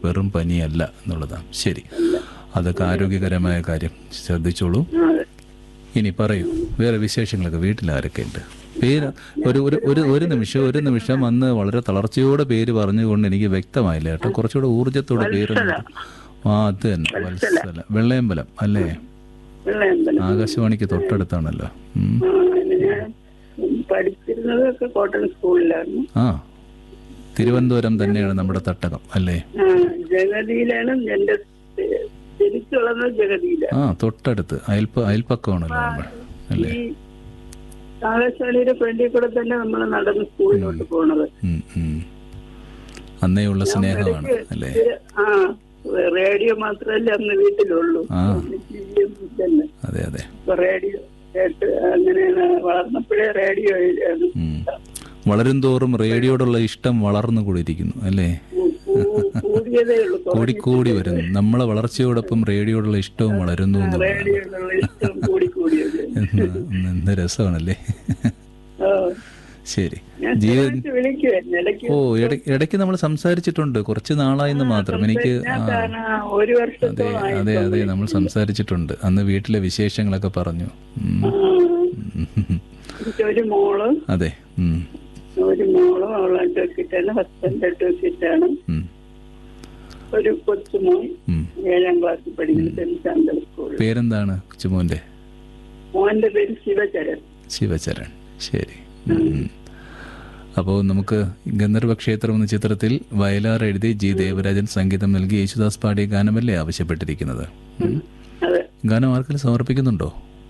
വെറും പനിയല്ല എന്നുള്ളതാണ് ശരി അതൊക്കെ ആരോഗ്യകരമായ കാര്യം ശ്രദ്ധിച്ചോളൂ അതെ ഇനി പറയൂ വേറെ വിശേഷങ്ങളൊക്കെ വീട്ടിൽ ആരൊക്കെ ഉണ്ട് പേര് ഒരു ഒരു ഒരു ഒരു നിമിഷം ഒരു നിമിഷം അന്ന് വളരെ തളർച്ചയോടെ പേര് പറഞ്ഞുകൊണ്ട് എനിക്ക് വ്യക്തമായില്ല കേട്ടോ കുറച്ചുകൂടെ ഊർജത്തോടെ പേര് ഒന്ന് ആ അത് തന്നെ വത്സല വെള്ളയമ്പലം അല്ലേ വെള്ളയമ്പലം ആകാശവാണിക്ക് തൊട്ടടുത്താണല്ലോ ഉം. ആ, പിന്നെ ഞാൻ പഠിച്ചിരുന്നതൊക്കെ കോട്ടൺ സ്കൂളിലായിരുന്നു ആ തിരുവനന്തപുരം തന്നെയാണ് നമ്മുടെ തട്ടകം അല്ലേ ആ, ജഗതിയിലാണ് എന്റെ തിരിച്ചുള്ളത് ജഗതിയില ആ തൊട്ടടുത്ത് അയൽപ്പ അയൽപ്പക്കമാണല്ലോ നമ്മൾ അല്ലേ ഈ ആകാശവാണിയുടെ ഫ്രണ്ടിൽ കൂടെ തന്നെ നമ്മൾ നടന്ന് സ്കൂളിലോട്ട് പോണത് ഉം, ഉം. അന്നേ ഉള്ള സ്നേഹമാണ് അല്ലേ ഇത് ആ റേഡിയോ മാത്രമല്ല അന്ന് വീട്ടിലുള്ളൂ ആ. ടിവിയും ഇല്ലല്ലോ. അതെ അതെ അപ്പൊ റേഡിയോ കേട്ട് അങ്ങനെയാണ് വളർന്നപ്പോഴേ റേഡിയോ ആണ്. ഉം. വളരും തോറും റേഡിയോടുള്ള ഇഷ്ടം വളർന്നു കൂടിയിരിക്കുന്നു അല്ലേ കൂ- കൂ- കൂടിയതേ ഉള്ളൂ കൂടിക്കൂടി വരുന്നു നമ്മളെ വളർച്ചയോടൊപ്പം റേഡിയോടുള്ള ഇഷ്ടവും വളരുന്നു എന്നുള്ളതാണ് റേഡിയോയിലുള്ള ഇഷ്ടം കൂടി കൂടിയത് എന്ന് എന്ത് രസമാണല്ലേ ആ. ശരി ഞാൻ ജീവൻ സ്ഥിരമായിട്ട് വിളിക്കുവായിരുന്നു ഇടയ്ക്ക് ഓ ഇട- ഇടയ്ക്ക് നമ്മൾ സംസാരിച്ചിട്ടുണ്ട് കുറച്ച് നാളായിന്ന് മാത്രം എനിക്ക് ഞാൻ ആ കാരണം ഒരു അതെ വർഷത്തോളമായി അതെ അതെ നമ്മൾ സംസാരിച്ചിട്ടുണ്ട് അന്ന് വീട്ടിലെ വിശേഷങ്ങളൊക്കെ പറഞ്ഞു ഉം. ആ. ഉം. എനിക്ക് ഒരു മോള് അതെ ഉം. ഒരു മോളും അവൾ അഡ്വക്കേറ്റാണ് ഹസ്ബൻഡ് അഡ്വക്കേറ്റാണ് ഉം. ഒരു കൊച്ചുമോൻ ഉം. ഏഴാം ക്ലാസ്സിൽ പഠിക്കുന്ന സെന്റ് സാന്തൽ സ്കൂളിൽ പേരെന്താണ് കൊച്ചുമോന്റെ മോന്റെ പേര് ശിവചരൺ ശിവചരൺ ശരി ഉം. അപ്പോൾ നമുക്ക് ഗന്ധർവ ക്ഷേത്രം എന്ന ചിത്രത്തിൽ വയലാർ എഴുതി ജി ദേവരാജൻ സംഗീതം നൽകി യേശുദാസ് പാടിയ ഗാനമല്ലേ ആവശ്യപ്പെട്ടിരിക്കുന്നത് ഉം. അതെ ഗാനം ആർക്കെങ്കിലും സമർപ്പിക്കുന്നുണ്ടോ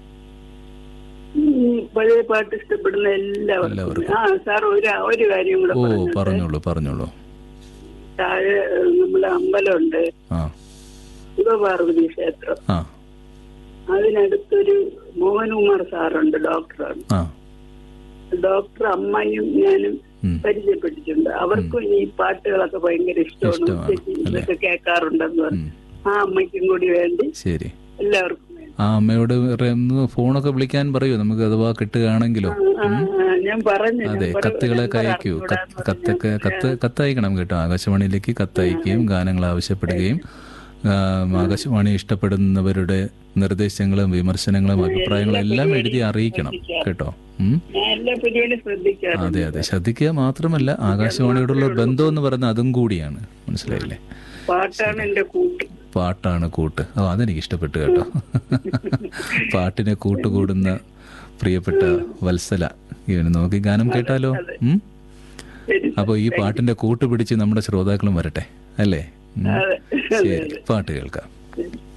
ഉം, പഴയ പാട്ട് ഇഷ്ടപ്പെടുന്ന എല്ലാവർക്കും എല്ലാവർക്കും. ആ സാർ ഒരു ഒരു കാര്യം കൂടെ ഓ പറഞ്ഞു പറഞ്ഞോളൂ പറഞ്ഞോളൂ താഴെ ഏഹ്, നമ്മുടെ അമ്പലമുണ്ട് ആ ശിവപാർവതി ക്ഷേത്രം ആ അതിനടുത്തൊരു മോഹൻകുമാർ സാറുണ്ട് ഡോക്ടറാണ് ആ ഡോക്ടർ അമ്മയും ഞാനും ഉം. പരിചയപ്പെട്ടിട്ടുണ്ട് അവർക്കും ഈ പാട്ടുകളൊക്കെ ഭയങ്കര ഇഷ്ടമാണ് ഇഷ്ടമാണ്, ഉച്ചയ്ക്ക് ഇതൊക്കെ കേൾക്കാറുണ്ടെന്ന് പറഞ്ഞു ഉം. ആ അമ്മയ്ക്കും കൂടി വേണ്ടി ശരി എല്ലാവർക്കും വേണ്ടി ആ അമ്മയോട് വേറെ ഒന്ന് ഫോണൊക്കെ വിളിക്കാൻ പറയൂ നമുക്ക് അഥവാ കിട്ടുകയാണെങ്കിലോ ആ, ആ, ഞാൻ പറഞ്ഞു അതെ കത്തുകളൊക്കെ അയക്കൂ കത്ത് കത്തൊക്കെ കത്ത് കത്തയക്കണം കേട്ടോ ആകാശവാണിയിലേക്ക് കത്തയക്കുകയും ഗാനങ്ങൾ ആവശ്യപ്പെടുകയും ആ, ആകാശവാണി ഇഷ്ടപ്പെടുന്നവരുടെ നിർദ്ദേശങ്ങളും വിമർശനങ്ങളും അഭിപ്രായങ്ങളും എല്ലാം എഴുതി അറിയിക്കണം കേട്ടോ ഉം. ഞാൻ എല്ലാ പരിപാടിയും ശ്രദ്ധിക്കാറുണ്ട് അതെ അതെ ശ്രദ്ധിക്കുക മാത്രമല്ല ആകാശവാണിയോടുള്ള ബന്ധം എന്ന് പറയുന്നത് അതും കൂടിയാണ് മനസ്സിലായില്ലേ പാട്ടാണ് എന്റെ കൂട്ട് പാട്ടാണ് കൂട്ട് ഓ അതെനിക്ക് ഇഷ്ടപ്പെട്ടു കേട്ടോ പാട്ടിനെ കൂട്ടുകൂടുന്ന പ്രിയപ്പെട്ട വത്സല ഇവന് നോക്കി ഗാനം കേട്ടാലോ ഉം ശരി അപ്പോൾ ഈ പാട്ടിന്റെ കൂട്ട് പിടിച്ച് നമ്മുടെ ശ്രോതാക്കളും വരട്ടെ അല്ലേ ഉം. അതെ ശരി പാട്ട് കേൾക്കാം ശരി